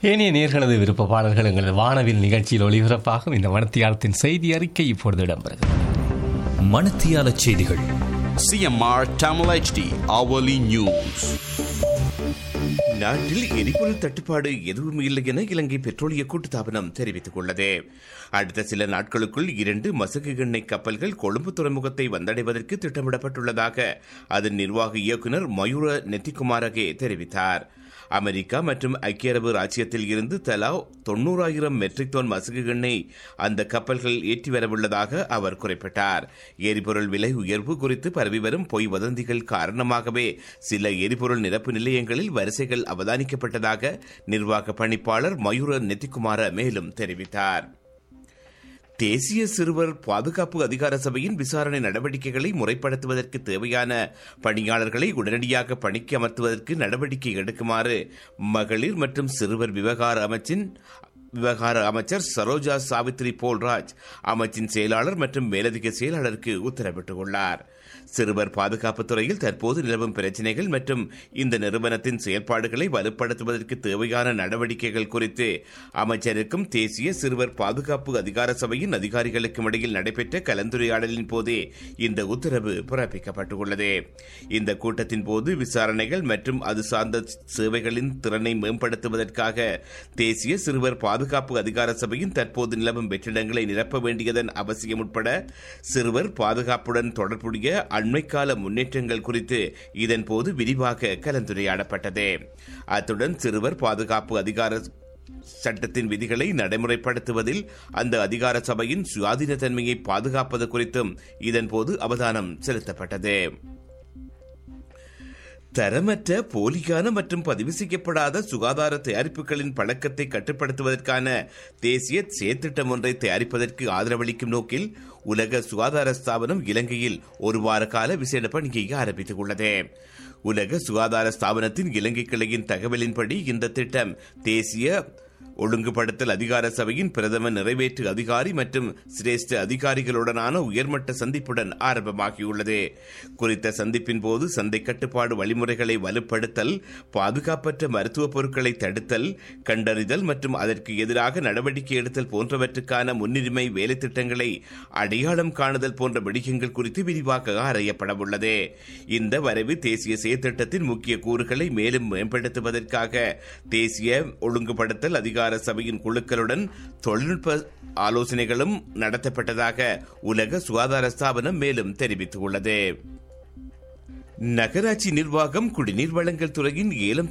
ஏனைய நேர்களது விருப்ப பாடல்கள் எங்களது வானவில் நிகழ்ச்சியில் ஒளிபரப்பாகும் இந்த மனத்தியாலத்தின் செய்தி அறிக்கை இப்பொழுது இடம்பெறுகிறது மணத்தியால செய்திகள் CMR Tamil HD hourly news. நாட்டில் எரிபொருள் தட்டுப்பாடு எதுவும் இல்லை என இலங்கை பெட்ரோலிய கூட்டுத்தாபனம் தெரிவித்துக் உள்ளது அடுத்த சில நாட்களுக்குள் இரண்டு மசகு எண்ணெய் கப்பல்கள் கொழும்பு துறைமுகத்தை வந்தடைவதற்கு திட்டமிடப்பட்டுள்ளதாக அதன் நிர்வாக இயக்குநர் மயூர நெத்திகுமாரகே தெரிவித்தார் அமெரிக்கா மற்றும் ஐக்கிய அரபு ராச்சியத்தில் இருந்து தலா தொன்னூறாயிரம் மெட்ரிக் டன் மசகு எண்ணெய் அந்த கப்பல்கள் ஏற்றி வரவுள்ளதாக அவர் குறிப்பிட்டார் எரிபொருள் விலை உயர்வு குறித்து பரவி வரும் பொய் வதந்திகள் காரணமாகவே சில எரிபொருள் நிரப்பு நிலையங்களில் வரிசைகள் அவதானிக்கப்பட்டதாக நிர்வாக பணிப்பாளர் மயூர நெத்திக்குமார மேலும் தெரிவித்தார் தேசிய சிறுவர் பாதுகாப்பு அதிகார சபையின் விசாரணை நடவடிக்கைகளை முறைப்படுத்துவதற்கு தேவையான பணியாளர்களை உடனடியாக பணிக்கு அமர்த்துவதற்கு நடவடிக்கை எடுக்குமாறு மகளிர் மற்றும் சிறுவர் விவகார அமைச்சின் விவகார அமைச்சர் சரோஜா சாவித்ரி போல்ராஜ் அமைச்சின் செயலாளர் மற்றும் மேலதிக செயலாளருக்கு உத்தரவிட்டுள்ளார் சிறுவர் பாதுகாப்பு துறையில் தற்போது நிலவும் பிரச்சினைகள் மற்றும் இந்த நிறுவனத்தின் செயல்பாடுகளை வலுப்படுத்துவதற்கு தேவையான நடவடிக்கைகள் குறித்து அமைச்சருக்கும் தேசிய சிறுவர் பாதுகாப்பு அதிகார சபையின் அதிகாரிகளுக்கும் இடையில் நடைபெற்ற கலந்துரையாடலின் போதே இந்த உத்தரவு பிறப்பிக்கப்பட்டுள்ளது இந்த கூட்டத்தின் போது விசாரணைகள் மற்றும் அது சார்ந்த சேவைகளின் திறனை மேம்படுத்துவதற்காக தேசிய சிறுவர் பாதுகாப்பு அதிகார சபையின் தற்போது நிலவும் வெற்றிடங்களை நிரப்ப வேண்டியதன் அவசியம் உட்பட சிறுவர் பாதுகாப்புடன் தொடர்புடைய அண்மைக்கால முன்னேற்றங்கள் குறித்து இதன்போது விரிவாக கலந்துரையாடப்பட்டது அத்துடன் சிறுவர் பாதுகாப்பு அதிகார சட்டத்தின் விதிகளை நடைமுறைப்படுத்துவதில் அந்த அதிகார சபையின் சுயாதீனத்தன்மையை பாதுகாப்பது குறித்தும் இதன்போது அவதானம் செலுத்தப்பட்டது தரமற்ற போலியான மற்றும் பதிவு செய்யப்படாத சுகாதார தயாரிப்புகளின் பழக்கத்தை கட்டுப்படுத்துவதற்கான தேசிய செயற்திட்டம் ஒன்றை தயாரிப்பதற்கு ஆதரவளிக்கும் நோக்கில் உலக சுகாதார ஸ்தாபனம் இலங்கையில் ஒரு வார கால விசேட பணியை ஆரம்பித்துள்ளது உலக சுகாதார ஸ்தாபனத்தின் இலங்கை கிளையின் தகவலின்படி இந்த திட்டம் தேசிய ஒழுங்குபடுத்தல் அதிகார சபையின் பிரதம நிறைவேற்று அதிகாரி மற்றும் சிரேஷ்ட அதிகாரிகளுடனான உயர்மட்ட சந்திப்புடன் ஆரம்பமாகியுள்ளது குறித்த சந்திப்பின் போது சந்தை கட்டுப்பாடு வழிமுறைகளை வலுப்படுத்தல் பாதுகாப்பற்ற மருத்துவ பொருட்களை தடுத்தல் கண்டறிதல் மற்றும் அதற்கு எதிராக நடவடிக்கை எடுத்தல் போன்றவற்றுக்கான முன்னுரிமை வேலை திட்டங்களை அடையாளம் காணுதல் போன்ற விடயங்கள் குறித்து விரிவாக ஆராயப்படவுள்ளது இந்த வரைவு தேசிய செயற்திட்டத்தின் முக்கிய கூறுகளை மேலும் மேம்படுத்துவதற்காக தேசிய ஒழுங்குபடுத்தல் அதிகார சபையின் குழுக்களுடன் தொழில்நுட்ப ஆலோசனைகளும் நடத்தப்பட்டதாக உலக சுகாதார ஸ்தாபனம் மேலும் தெரிவித்துள்ளது நகராட்சி நிர்வாகம் குடிநீர் வழங்கல் துறையின் ஏலம்